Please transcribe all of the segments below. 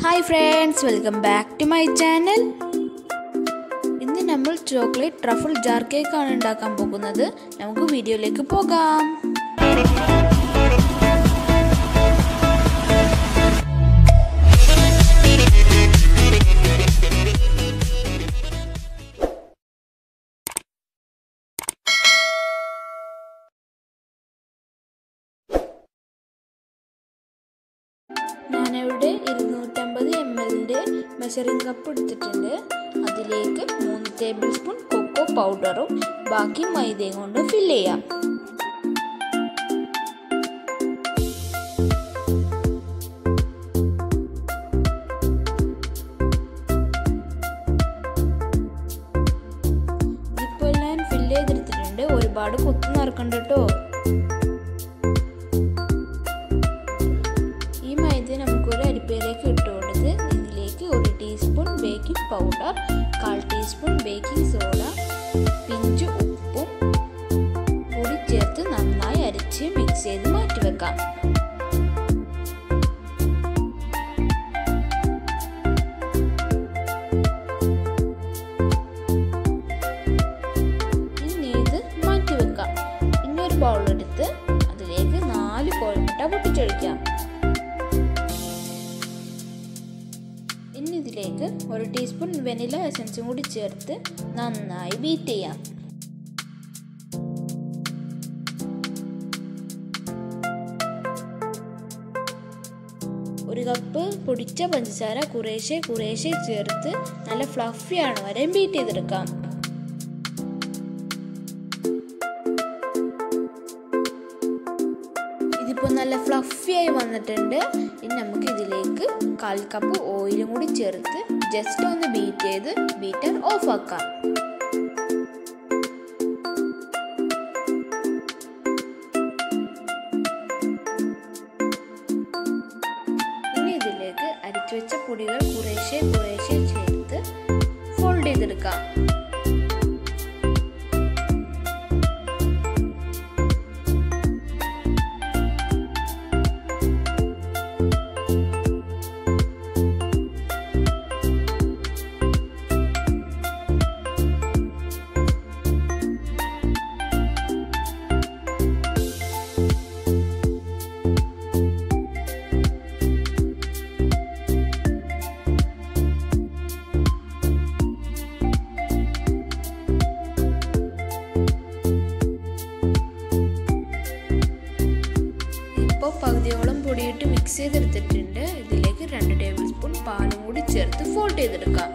hi friends welcome back to my channel ഇന്ന് നമ്മൾ chocolate truffle jar cake ആണ് ഉണ്ടാക്കാൻ പോകുന്നത് നമുക്ക് വീഡിയോയിലേക്ക് പോകാം ഞാനിവിടെ ഇരുന്നൂറ്റമ്പത് എം എല്ലിൻ്റെ മെഷറിംഗ് കപ്പ് എടുത്തിട്ടുണ്ട് അതിലേക്ക് മൂന്ന് ടേബിൾ സ്പൂൺ കൊക്കോ പൗഡറും ബാക്കി മൈദയും കൊണ്ട് ഫില്ല് ചെയ്യാം ഇപ്പോൾ ഞാൻ ഫില്ല് ചെയ്തെടുത്തിട്ടുണ്ട് ഒരുപാട് കുത്തു നിറക്കണ്ട കേട്ടോ ഈ മൈദ നമുക്കൊരു അരിപ്പയിലേക്ക് ഇട്ട് കൊടുത്ത് ഇതിലേക്ക് ഒരു ടീസ്പൂൺ ബേക്കിംഗ് പൗഡർ കാൽ ടീസ്പൂൺ ബേക്കിംഗ് സോഡ പിഞ്ച് ഉപ്പും കൂടി ചേർത്ത് നന്നായി അരിച്ച് മിക്സ് ചെയ്ത് മാറ്റി വെക്കാം ഇനി ഇത് മാറ്റി വെക്കാം ഇനി ഒരു ബൗൾ എടുത്ത് അതിലേക്ക് നാല് കോഴിമുട്ട പൊട്ടിച്ചൊഴിക്കാം ഇനി ഇതിലേക്ക് ഒരു ടീസ്പൂൺ വെനില എസൻസും കൂടി ചേർത്ത് നന്നായി ബീറ്റ് ചെയ്യാം ഒരു കപ്പ് പൊടിച്ച പഞ്ചസാര കുറേശ്ശെ കുറേശ്ശെ ചേർത്ത് നല്ല ഫ്ലഫി ആണ് വരെ ബീറ്റ് ചെയ്തെടുക്കാം ഇതിപ്പോൾ നല്ല ഫ്ലഫി ആയി വന്നിട്ടുണ്ട് ഇനി നമുക്ക് ഇതിലേക്ക് കാൽ കപ്പ് ഓയിലും കൂടി ചേർത്ത് ജസ്റ്റ് ഒന്ന് ബീറ്റ് ചെയ്ത് ബീറ്റർ ഓഫ് ആക്കാം ഇനി ഇതിലേക്ക് അരിച്ചു വെച്ച പൊടികൾ കുറേശ്ശെ കുറേശ്ശെ ചേർത്ത് ഫോൾഡ് ചെയ്തെടുക്കാം ഇപ്പോൾ പകുതിയോളം പൊടിയിട്ട് മിക്സ് ചെയ്തെടുത്തിട്ടുണ്ട് ഇതിലേക്ക് രണ്ട് ടേബിൾ സ്പൂൺ പാലും കൂടി ചേർത്ത് ഫോൾഡ് ചെയ്തെടുക്കാം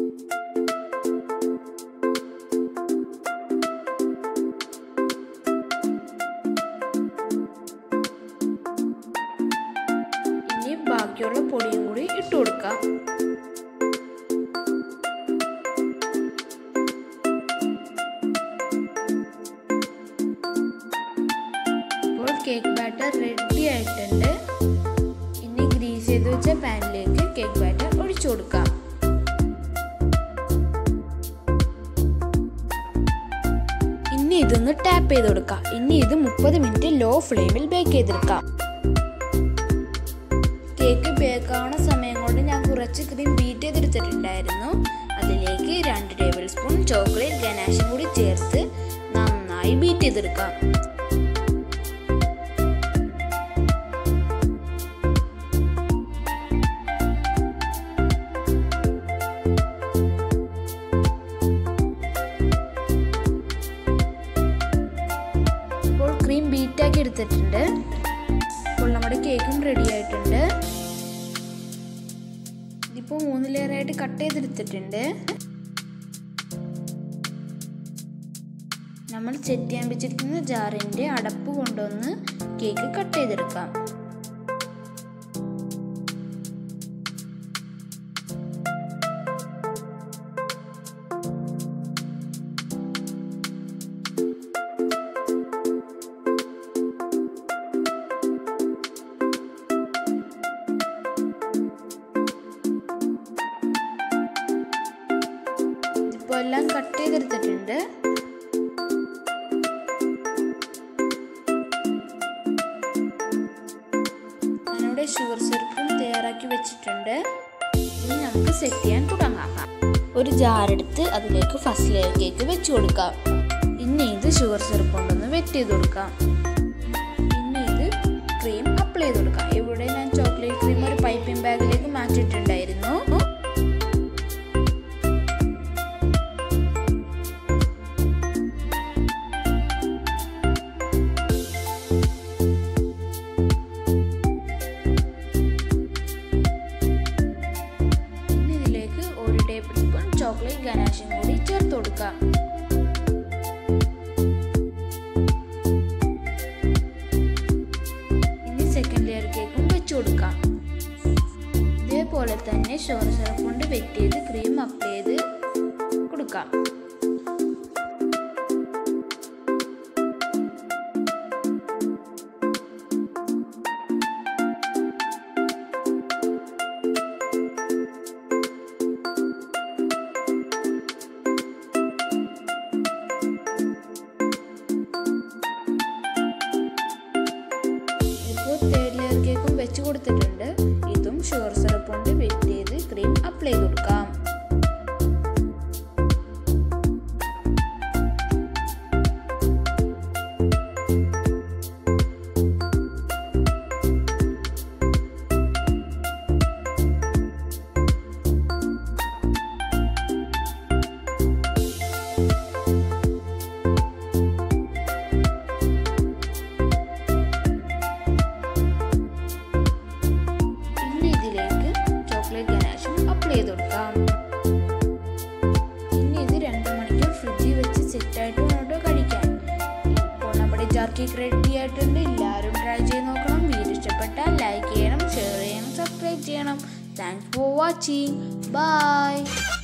ഇനി ബാക്കിയുള്ള പൊടിയും കൂടി ഇട്ട് കൊടുക്കാം ഇപ്പോൾ കേക്ക് ബാറ്റർ റെഡി ആയിട്ടുണ്ട് ഇനി ഗ്രീസ് ചെയ്ത് വെച്ച പാനിലേക്ക് കേക്ക് ബാറ്റർ ഒഴിച്ചു കൊടുക്കാം ഇനി ഇതൊന്ന് ടാപ്പ് ചെയ്ത് കൊടുക്കാം ഇനി ഇത് മുപ്പത് മിനിറ്റ് ലോ ഫ്ലെയിമിൽ ബേക്ക് ചെയ്തെടുക്കാം കേക്ക് ബേക്ക് ആവുന്ന സമയം കൊണ്ട് ഞാൻ കുറച്ച് ക്രീം ബീറ്റ് ചെയ്തെടുത്തിട്ടുണ്ടായിരുന്നു അതിലേക്ക് രണ്ട് ടേബിൾ സ്പൂൺ ചോക്ലേറ്റ് ഗനാഷും കൂടി ചേർത്ത് നന്നായി ബീറ്റ് ചെയ്തെടുക്കാം ഇപ്പോൾ ക്രീം ബീറ്റാക്കി എടുത്തിട്ടുണ്ട് ഇപ്പോൾ നമ്മുടെ കേക്കും റെഡി ആയിട്ടുണ്ട് ഇതിപ്പോൾ മൂന്ന് ലെയറായിട്ട് കട്ട് ചെയ്തെടുത്തിട്ടുണ്ട് നമ്മൾ സെറ്റ് ചെയ്യാൻ വെച്ചിരിക്കുന്ന ജാറിൻ്റെ അടപ്പ് കൊണ്ടുവന്ന് കേക്ക് കട്ട് ചെയ്തെടുക്കാം ഇപ്പോൾ എല്ലാം കട്ട് ചെയ്തെടുത്തിട്ടുണ്ട് ഷുഗർ സിറപ്പും തയ്യാറാക്കി വെച്ചിട്ടുണ്ട് നമുക്ക് സെറ്റ് ചെയ്യാൻ തുടങ്ങാം ഒരു ജാറെടുത്ത് അതിലേക്ക് ഫസ്റ്റ് ലെയർ കേക്ക് വെച്ച് കൊടുക്കാം പിന്നെ ഇത് ഷുഗർ സിറപ്പ് കൊണ്ടൊന്ന് വെറ്റ് ചെയ്ത് കൊടുക്കാം പിന്നെ ഇത് ക്രീം അപ്ലൈ ചെയ്ത് കൊടുക്കാം ഇവിടെ ഞാൻ ചോക്ലേറ്റ് ക്രീം ഒരു പൈപ്പിംഗ് ബാഗിലേക്ക് മാറ്റിയിട്ടുണ്ടായിരുന്നു ഇനി ഇതിലേക്ക് ഒരു ടേബിൾ സ്പൂൺ ചോക്ലേറ്റ് ഗനാഷും കൂടി ചേർത്ത് കൊടുക്കാം ഇനി സെക്കൻഡ് ലെയർ കേക്കും വെച്ച് കൊടുക്കാം ഇതേപോലെ തന്നെ ഷുഗർ സിറപ്പ് കൊണ്ട് വെറ്റ് ചെയ്ത് ക്രീം അപ്ലൈ ചെയ്ത് കൊടുക്കാം ഇപ്പോൾ തേർഡ് ലെയർ കേക്കും വെച്ച് കൊടുത്തിട്ടുണ്ട് ഇതും ഷുഗർ സിറപ്പ് കൊണ്ട് വെറ്റ് ചെയ്ത് ക്രീം അപ്ലൈ ചെയ്ത് കൊടുക്കാം പിന്നെ ഇതിലേക്ക് ചോക്ലേറ്റ് ഗനാഷും അപ്ലൈ ചെയ്ത് കൊടുക്കാം പിന്നെ ഇത് രണ്ട് മണിക്കൂർ ഫ്രിഡ്ജിൽ വെച്ച് സെറ്റായിട്ട് മുന്നോട്ട് കഴിക്കാൻ ഇപ്പോൾ നമ്മുടെ ജാർ കേക്ക് റെഡി ആയിട്ടുണ്ട് എല്ലാവരും ട്രൈ ചെയ്ത് നോക്കണം വീഡിയോ ഇഷ്ടപ്പെട്ടാൽ ലൈക്ക് ചെയ്യണം ഷെയർ ചെയ്യണം സബ്സ്ക്രൈബ് ചെയ്യണം താങ്ക്സ് ഫോർ വാച്ചിങ് ബൈ